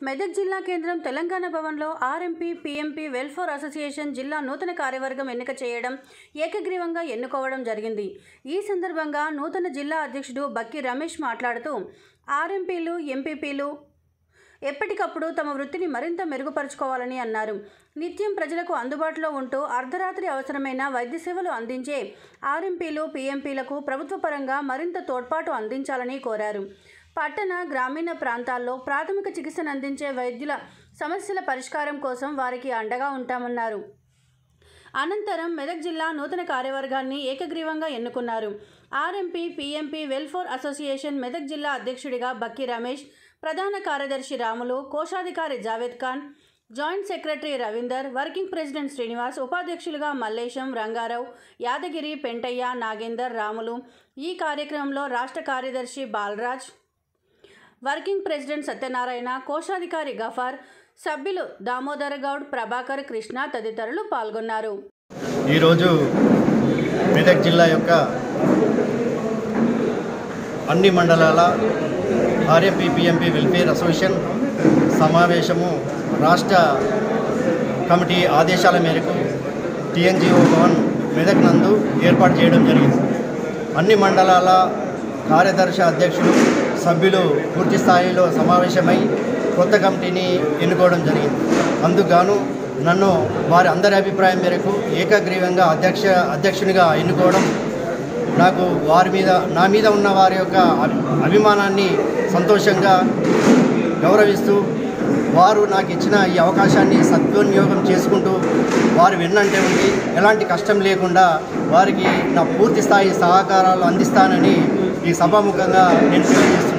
మెదక్ జిల్లా కేంద్రం తెలంగాణ భవన్లో ఆర్ఎంపీ పీఎంపీ వెల్ఫేర్ అసోసియేషన్ జిల్లా నూతన కార్యవర్గం ఎన్నిక చేయడం ఏకగ్రీవంగా ఎన్నుకోవడం జరిగింది ఈ సందర్భంగా నూతన జిల్లా అధ్యక్షుడు బక్కి రమేష్ మాట్లాడుతూ ఆర్ఎంపీలు ఎంపీపీలు ఎప్పటికప్పుడు తమ వృత్తిని మరింత మెరుగుపరుచుకోవాలని అన్నారు నిత్యం ప్రజలకు అందుబాటులో ఉంటూ అర్ధరాత్రి అవసరమైన వైద్య సేవలు అందించే ఆర్ఎంపీలు పీఎంపీలకు ప్రభుత్వ పరంగా మరింత తోడ్పాటు అందించాలని కోరారు పట్టణ గ్రామీణ ప్రాంతాల్లో ప్రాథమిక చికిత్సను అందించే వైద్యుల సమస్యల పరిష్కారం కోసం వారికి అండగా ఉంటామన్నారు అనంతరం మెదక్ జిల్లా నూతన కార్యవర్గాన్ని ఏకగ్రీవంగా ఎన్నుకున్నారు RMP PMP welfare association Medak జిల్లా అధ్యక్షుడిగా బక్కి రమేష్ ప్రధాన కార్యదర్శి రాములు కోశాధికారి Javed Khan joint secretary Ravinder working president Srinivas ఉపాధ్యక్షులుగా మల్లేశం రంగారావు యాదగిరి పెంటయ్య నాగేందర్ రాములు ఈ కార్యక్రమంలో రాష్ట్ర కార్యదర్శి బాలరాజ్ వర్కింగ్ ప్రెసిడెంట్ సత్యనారాయణ కోశాధికారి గఫార్ సభ్యులు దామోదర్ గౌడ్ ప్రభాకర్ కృష్ణ తదితరులు పాల్గొన్నారు ఈరోజు మెదక్ జిల్లా యొక్క అన్ని మండలాల ఆర్ఎంపీ పిఎంపీ వెల్ఫేర్ అసోసియేషన్ సమావేశము రాష్ట్ర కమిటీ ఆదేశాల మేరకు టిఎన్జిఓ భవన్ మెదక్ నందు ఏర్పాటు చేయడం జరిగింది అన్ని మండలాల కార్యదర్శి అధ్యక్షులు సభ్యులు పూర్తి స్థాయిలో సమావేశమై కొత్త కమిటీని ఎన్నుకోవడం జరిగింది అందుకు నన్ను వారి అందరి అభిప్రాయం మేరకు ఏకగ్రీవంగా అధ్యక్ష అధ్యక్షునిగా ఎన్నుకోవడం నాకు వారి మీద నా మీద ఉన్న వారి యొక్క అభి- అభిమానాన్ని సంతోషంగా గౌరవిస్తూ వారు నాకు ఇచ్చిన ఈ అవకాశాన్ని సద్వినియోగం చేసుకుంటూ వారు వెన్నంటే ఉండి ఎలాంటి కష్టం లేకుండా వారికి నా పూర్తి స్థాయి సహకారాలు అందిస్తానని ఈ సభాముఖంగా నేను తెలియజేస్తున్నాను